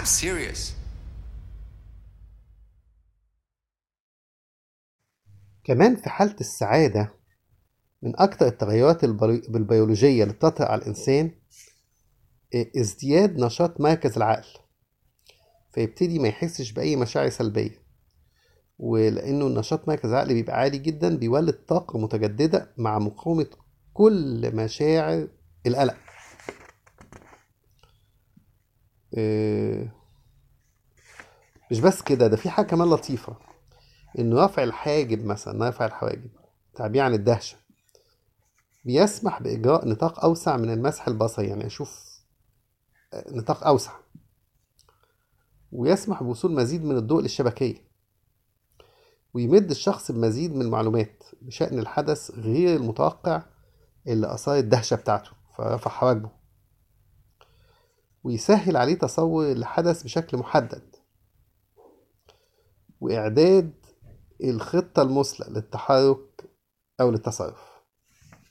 I'm serious. كمان في حالة السعادة من أكتر التغيرات البري- البيولوجية اللي بتطرأ على الإنسان إيه، ازدياد نشاط مركز العقل فيبتدي ما يحسش بأي مشاعر سلبية ولأنه نشاط مركز العقل بيبقى عالي جدا بيولد طاقة متجددة مع مقاومة كل مشاعر القلق إيه، مش بس كده ده في حاجة كمان لطيفة إنه رفع الحاجب مثلا رفع الحواجب تعبير عن الدهشة بيسمح بإجراء نطاق أوسع من المسح البصري يعني أشوف آه، نطاق أوسع ويسمح بوصول مزيد من الضوء للشبكية ويمد الشخص بمزيد من المعلومات بشأن الحدث غير المتوقع اللي أثار الدهشة بتاعته فرفع حواجبه ويسهل عليه تصور الحدث بشكل محدد وإعداد الخطة المثلى للتحرك أو للتصرف